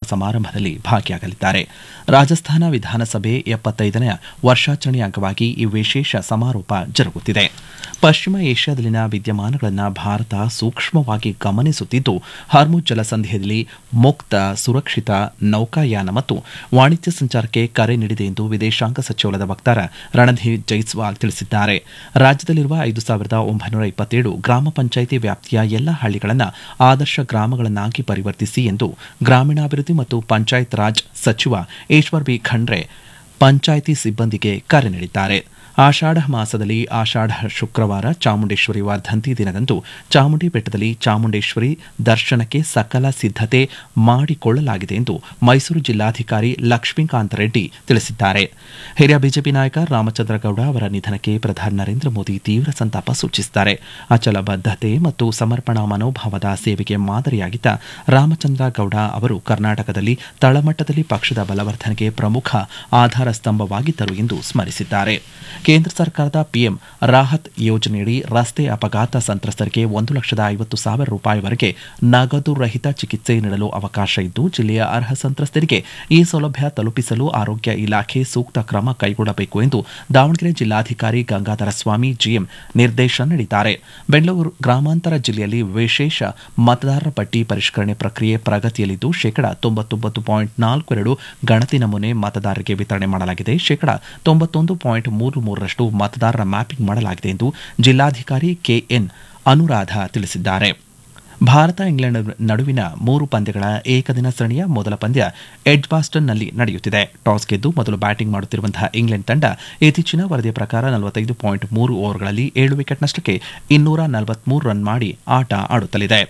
ಸಮಾರಂಭದಲ್ಲಿ ಭಾಗಿಯಾಗಲಿದ್ದಾರೆ ರಾಜಸ್ಥಾನ ವಿಧಾನಸಭೆ ಎಪ್ಪತ್ತೈದನೇ ವರ್ಷಾಚರಣೆ ಅಂಗವಾಗಿ ಈ ವಿಶೇಷ ಸಮಾರೋಪ ಜರುಗುತ್ತಿದೆ ಪಶ್ಚಿಮ ಏಷ್ಯಾದಲ್ಲಿನ ವಿದ್ಯಮಾನಗಳನ್ನು ಭಾರತ ಸೂಕ್ಷ್ಮವಾಗಿ ಗಮನಿಸುತ್ತಿದ್ದು ಹಾರ್ಮುಜ್ ಜಲಸಂಧಿಯಲ್ಲಿ ಮುಕ್ತ ಸುರಕ್ಷಿತ ನೌಕಾಯಾನ ಮತ್ತು ವಾಣಿಜ್ಯ ಸಂಚಾರಕ್ಕೆ ಕರೆ ನೀಡಿದೆ ಎಂದು ವಿದೇಶಾಂಗ ಸಚಿವಾಲಯದ ವಕ್ತಾರ ರಣಧೀರ್ ಜೈಸ್ವಾಲ್ ತಿಳಿಸಿದ್ದಾರೆ ರಾಜ್ಯದಲ್ಲಿರುವ ಐದು ಸಾವಿರದ ಒಂಬೈನೂರ ಇಪ್ಪತ್ತೇಳು ಗ್ರಾಮ ಪಂಚಾಯಿತಿ ವ್ಯಾಪ್ತಿಯ ಎಲ್ಲ ಹಳ್ಳಿಗಳನ್ನು ಆದರ್ಶ ಗ್ರಾಮಗಳನ್ನಾಗಿ ಪರಿವರ್ತಿಸಿ ಎಂದು ಗ್ರಾಮೀಣಾಭಿವೃದ್ಧಿ ಮತ್ತು ಪಂಚಾಯತ್ ರಾಜ್ ಸಚಿವ ಈಶ್ವರ್ ಬಿ ಖಂಡ್ರೆ ಪಂಚಾಯಿತಿ ಸಿಬ್ಬಂದಿಗೆ ಕರೆ ನೀಡಿದ್ದಾರೆ ಆಷಾಢ ಮಾಸದಲ್ಲಿ ಆಷಾಢ ಶುಕ್ರವಾರ ಚಾಮುಂಡೇಶ್ವರಿ ವರ್ಧಂತಿ ದಿನದಂದು ಚಾಮುಂಡಿ ಬೆಟ್ಟದಲ್ಲಿ ಚಾಮುಂಡೇಶ್ವರಿ ದರ್ಶನಕ್ಕೆ ಸಕಲ ಸಿದ್ಧತೆ ಮಾಡಿಕೊಳ್ಳಲಾಗಿದೆ ಎಂದು ಮೈಸೂರು ಜಿಲ್ಲಾಧಿಕಾರಿ ಲಕ್ಷ್ಮೀಕಾಂತ್ ರೆಡ್ಡಿ ತಿಳಿಸಿದ್ದಾರೆ ಹಿರಿಯ ಬಿಜೆಪಿ ನಾಯಕ ರಾಮಚಂದ್ರ ಗೌಡ ಅವರ ನಿಧನಕ್ಕೆ ಪ್ರಧಾನಿ ನರೇಂದ್ರ ಮೋದಿ ತೀವ್ರ ಸಂತಾಪ ಸೂಚಿಸಿದ್ದಾರೆ ಅಚಲ ಬದ್ಧತೆ ಮತ್ತು ಸಮರ್ಪಣಾ ಮನೋಭಾವದ ಸೇವೆಗೆ ಮಾದರಿಯಾಗಿದ್ದ ರಾಮಚಂದ್ರ ಗೌಡ ಅವರು ಕರ್ನಾಟಕದಲ್ಲಿ ತಳಮಟ್ಟದಲ್ಲಿ ಪಕ್ಷದ ಬಲವರ್ಧನೆಗೆ ಪ್ರಮುಖ ಆಧಾರ ಸ್ತಂಭವಾಗಿದ್ದರು ಎಂದು ಸ್ಮರಿಸಿದ್ದಾರೆ ಕೇಂದ್ರ ಸರ್ಕಾರದ ಪಿಎಂ ರಾಹತ್ ಯೋಜನೆಯಡಿ ರಸ್ತೆ ಅಪಘಾತ ಸಂತ್ರಸ್ತರಿಗೆ ಒಂದು ಲಕ್ಷದ ಐವತ್ತು ಸಾವಿರ ರೂಪಾಯಿವರೆಗೆ ನಗದು ರಹಿತ ಚಿಕಿತ್ಸೆ ನೀಡಲು ಅವಕಾಶ ಇದ್ದು ಜಿಲ್ಲೆಯ ಅರ್ಹ ಸಂತ್ರಸ್ತರಿಗೆ ಈ ಸೌಲಭ್ಯ ತಲುಪಿಸಲು ಆರೋಗ್ಯ ಇಲಾಖೆ ಸೂಕ್ತ ಕ್ರಮ ಕೈಗೊಳ್ಳಬೇಕು ಎಂದು ದಾವಣಗೆರೆ ಜಿಲ್ಲಾಧಿಕಾರಿ ಗಂಗಾಧರ ಸ್ವಾಮಿ ಜಿಎಂ ನಿರ್ದೇಶನ ನೀಡಿದ್ದಾರೆ ಬೆಂಗಳೂರು ಗ್ರಾಮಾಂತರ ಜಿಲ್ಲೆಯಲ್ಲಿ ವಿಶೇಷ ಮತದಾರರ ಪಟ್ಟಿ ಪರಿಷ್ಕರಣೆ ಪ್ರಕ್ರಿಯೆ ಪ್ರಗತಿಯಲ್ಲಿದ್ದು ಶೇಕಡಾ ತೊಂಬತ್ತೊಂಬತ್ತು ಪಾಯಿಂಟ್ ನಾಲ್ಕು ಎರಡು ಗಣತಿ ನಮೂನೆ ಮತದಾರರಿಗೆ ವಿತರಣೆ ಮಾಡಲಾಗಿದೆ ಶೇಕಡಾ ತೊಂಬತ್ತೊಂದು ಪಾಯಿಂಟ್ ಮೂರು ಮೂರರಷ್ಟು ಮತದಾರರ ಮ್ಯಾಪಿಂಗ್ ಮಾಡಲಾಗಿದೆ ಎಂದು ಜಿಲ್ಲಾಧಿಕಾರಿ ಕೆಎನ್ ಅನುರಾಧ ತಿಳಿಸಿದ್ದಾರೆ ಭಾರತ ಇಂಗ್ಲೆಂಡ್ ನಡುವಿನ ಮೂರು ಪಂದ್ಯಗಳ ಏಕದಿನ ಸರಣಿಯ ಮೊದಲ ಪಂದ್ಯ ಎಡ್ಜ್ಬಾಸ್ಟನ್ನಲ್ಲಿ ನಡೆಯುತ್ತಿದೆ ಟಾಸ್ ಗೆದ್ದು ಮೊದಲು ಬ್ಯಾಟಿಂಗ್ ಮಾಡುತ್ತಿರುವಂತಹ ಇಂಗ್ಲೆಂಡ್ ತಂಡ ಇತ್ತೀಚಿನ ವರದಿಯ ಪ್ರಕಾರ ನಲವತ್ತೈದು ಪಾಯಿಂಟ್ ಮೂರು ಓವರ್ಗಳಲ್ಲಿ ಏಳು ವಿಕೆಟ್ ನಷ್ಟಕ್ಕೆ ಇನ್ನೂರ ನಲವತ್ಮೂರು ರನ್ ಮಾಡಿ ಆಟ ಆಡುತ್ತಲಿದೆ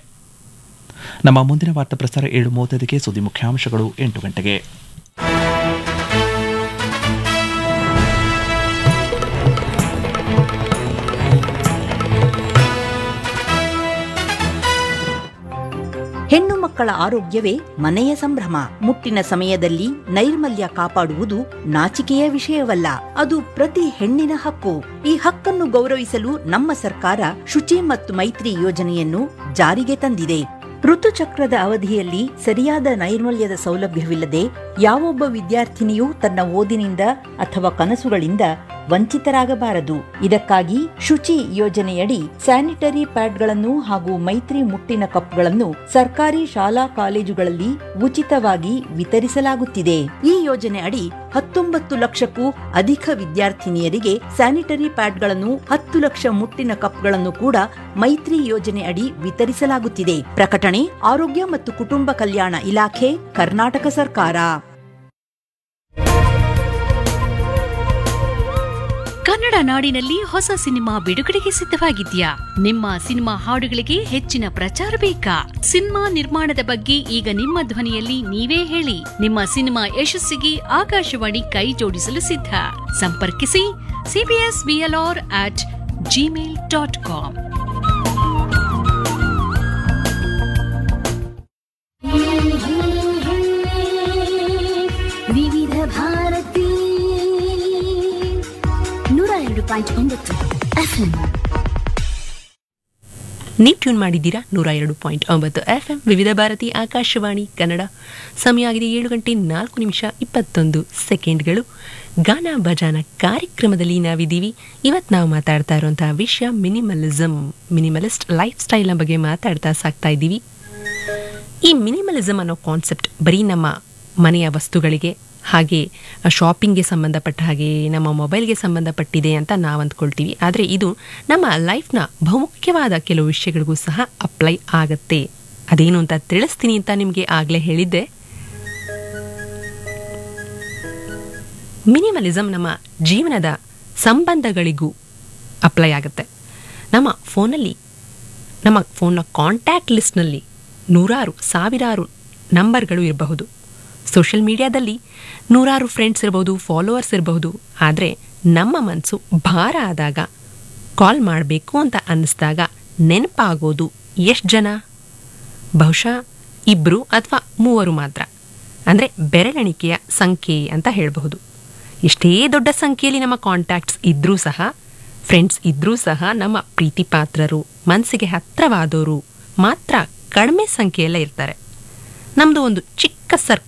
ನಮ್ಮ ಮುಂದಿನ ವಾರ್ತಾ ಪ್ರಸಾರ ಏಳು ಮೂವತ್ತೈದಕ್ಕೆ ಸುದ್ದಿ ಮುಖ್ಯಾಂಶಗಳು ಎಂಟು ಗಂಟೆಗೆ ಹೆಣ್ಣು ಮಕ್ಕಳ ಆರೋಗ್ಯವೇ ಮನೆಯ ಸಂಭ್ರಮ ಮುಟ್ಟಿನ ಸಮಯದಲ್ಲಿ ನೈರ್ಮಲ್ಯ ಕಾಪಾಡುವುದು ನಾಚಿಕೆಯ ವಿಷಯವಲ್ಲ ಅದು ಪ್ರತಿ ಹೆಣ್ಣಿನ ಹಕ್ಕು ಈ ಹಕ್ಕನ್ನು ಗೌರವಿಸಲು ನಮ್ಮ ಸರ್ಕಾರ ಶುಚಿ ಮತ್ತು ಮೈತ್ರಿ ಯೋಜನೆಯನ್ನು ಜಾರಿಗೆ ತಂದಿದೆ ಋತುಚಕ್ರದ ಅವಧಿಯಲ್ಲಿ ಸರಿಯಾದ ನೈರ್ಮಲ್ಯದ ಸೌಲಭ್ಯವಿಲ್ಲದೆ ಯಾವೊಬ್ಬ ವಿದ್ಯಾರ್ಥಿನಿಯೂ ತನ್ನ ಓದಿನಿಂದ ಅಥವಾ ಕನಸುಗಳಿಂದ ವಂಚಿತರಾಗಬಾರದು ಇದಕ್ಕಾಗಿ ಶುಚಿ ಯೋಜನೆಯಡಿ ಸ್ಯಾನಿಟರಿ ಪ್ಯಾಡ್ಗಳನ್ನು ಹಾಗೂ ಮೈತ್ರಿ ಮುಟ್ಟಿನ ಕಪ್ಗಳನ್ನು ಸರ್ಕಾರಿ ಶಾಲಾ ಕಾಲೇಜುಗಳಲ್ಲಿ ಉಚಿತವಾಗಿ ವಿತರಿಸಲಾಗುತ್ತಿದೆ ಈ ಯೋಜನೆ ಅಡಿ ಹತ್ತೊಂಬತ್ತು ಲಕ್ಷಕ್ಕೂ ಅಧಿಕ ವಿದ್ಯಾರ್ಥಿನಿಯರಿಗೆ ಸ್ಯಾನಿಟರಿ ಪ್ಯಾಡ್ಗಳನ್ನು ಹತ್ತು ಲಕ್ಷ ಮುಟ್ಟಿನ ಕಪ್ಗಳನ್ನು ಕೂಡ ಮೈತ್ರಿ ಯೋಜನೆ ಅಡಿ ವಿತರಿಸಲಾಗುತ್ತಿದೆ ಪ್ರಕಟಣೆ ಆರೋಗ್ಯ ಮತ್ತು ಕುಟುಂಬ ಕಲ್ಯಾಣ ಇಲಾಖೆ ಕರ್ನಾಟಕ ಸರ್ಕಾರ ಕನ್ನಡ ನಾಡಿನಲ್ಲಿ ಹೊಸ ಸಿನಿಮಾ ಬಿಡುಗಡೆಗೆ ಸಿದ್ಧವಾಗಿದ್ಯಾ ನಿಮ್ಮ ಸಿನಿಮಾ ಹಾಡುಗಳಿಗೆ ಹೆಚ್ಚಿನ ಪ್ರಚಾರ ಬೇಕಾ ಸಿನಿಮಾ ನಿರ್ಮಾಣದ ಬಗ್ಗೆ ಈಗ ನಿಮ್ಮ ಧ್ವನಿಯಲ್ಲಿ ನೀವೇ ಹೇಳಿ ನಿಮ್ಮ ಸಿನಿಮಾ ಯಶಸ್ಸಿಗೆ ಆಕಾಶವಾಣಿ ಕೈ ಜೋಡಿಸಲು ಸಿದ್ಧ ಸಂಪರ್ಕಿಸಿ CBS BLR at Gmail dot com Vividh Bharati ನೂರ ಎರಡು ಪಾಯಿಂಟ್ ಒಂಬತ್ತು ಎಫ್ಎಂ ನೀವು ಟ್ಯೂನ್ ಮಾಡಿದ್ದೀರಾ ನೂರ ಎರಡು ಪಾಯಿಂಟ್ ಒಂಬತ್ತು ಎಫ್ ಎಂ ವಿವಿಧ ಭಾರತಿ ಆಕಾಶವಾಣಿ ಕನ್ನಡ ಸಮಯ ಆಗಿದೆ ಏಳು ಗಂಟೆ ನಾಲ್ಕು ನಿಮಿಷ ಇಪ್ಪತ್ತೊಂದು ಸೆಕೆಂಡ್ಗಳು ಗಾನ ಭಜಾನ ಕಾರ್ಯಕ್ರಮದಲ್ಲಿ ನಾವಿದ್ದೀವಿ ಇವತ್ತು ನಾವು ಮಾತಾಡ್ತಾ ಇರುವಂತಹ ವಿಷಯ ಮಿನಿಮಲಿಸಮ್ ಮಿನಿಮಲಿಸ್ಟ್ ಲೈಫ್ ಸ್ಟೈಲ್ನ ಬಗ್ಗೆ ಮಾತಾಡ್ತಾ ಸಾಕ್ತಾ ಇದ್ದೀವಿ ಈ ಮಿನಿಮಲಿಸಮ್ ಅನ್ನೋ ಕಾನ್ಸೆಪ್ಟ್ ಬರೀ ನಮ್ಮ ಮನೆಯ ವಸ್ತುಗಳಿಗೆ ಹಾಗೆ ಶಾಪಿಂಗ್ಗೆ ಸಂಬಂಧಪಟ್ಟ ಹಾಗೆ ನಮ್ಮ ಮೊಬೈಲ್ಗೆ ಸಂಬಂಧಪಟ್ಟಿದೆ ಅಂತ ನಾವು ಅಂದ್ಕೊಳ್ತೀವಿ ಆದರೆ ಇದು ನಮ್ಮ ಲೈಫ್ನ ಬಹುಮುಖ್ಯವಾದ ಕೆಲವು ವಿಷಯಗಳಿಗೂ ಸಹ ಅಪ್ಲೈ ಆಗತ್ತೆ ಅದೇನು ಅಂತ ತಿಳಿಸ್ತೀನಿ ಅಂತ ನಿಮಗೆ ಆಗಲೇ ಹೇಳಿದ್ದೆ ಮಿನಿಮಲಿಸಮ್ ನಮ್ಮ ಜೀವನದ ಸಂಬಂಧಗಳಿಗೂ ಅಪ್ಲೈ ಆಗುತ್ತೆ ನಮ್ಮ ಫೋನಲ್ಲಿ ನಮ್ಮ ಫೋನ್ನ ಕಾಂಟ್ಯಾಕ್ಟ್ ಲಿಸ್ಟ್ನಲ್ಲಿ ನೂರಾರು ಸಾವಿರಾರು ನಂಬರ್ಗಳು ಇರಬಹುದು ಸೋಷಿಯಲ್ ಮೀಡಿಯಾದಲ್ಲಿ ನೂರಾರು ಫ್ರೆಂಡ್ಸ್ ಇರಬಹುದು ಫಾಲೋವರ್ಸ್ ಇರಬಹುದು ಆದರೆ ನಮ್ಮ ಮನಸ್ಸು ಭಾರ ಆದಾಗ ಕಾಲ್ ಮಾಡಬೇಕು ಅಂತ ಅನ್ನಿಸ್ದಾಗ ನೆನಪಾಗೋದು ಎಷ್ಟು ಜನ ಬಹುಶಃ ಇಬ್ಬರು ಅಥವಾ ಮೂವರು ಮಾತ್ರ ಅಂದರೆ ಬೆರಳೆಣಿಕೆಯ ಸಂಖ್ಯೆ ಅಂತ ಹೇಳಬಹುದು ಎಷ್ಟೇ ದೊಡ್ಡ ಸಂಖ್ಯೆಯಲ್ಲಿ ನಮ್ಮ ಕಾಂಟ್ಯಾಕ್ಟ್ಸ್ ಇದ್ದರೂ ಸಹ ಫ್ರೆಂಡ್ಸ್ ಇದ್ದರೂ ಸಹ ನಮ್ಮ ಪ್ರೀತಿ ಪಾತ್ರರು ಮನಸ್ಸಿಗೆ ಹತ್ತಿರವಾದವರು ಮಾತ್ರ ಕಡಿಮೆ ಸಂಖ್ಯೆಯಲ್ಲೇ ಇರ್ತಾರೆ ನಮ್ಮದು ಒಂದು ಚಿಕ್ಕ ಸರ್ಕಲ್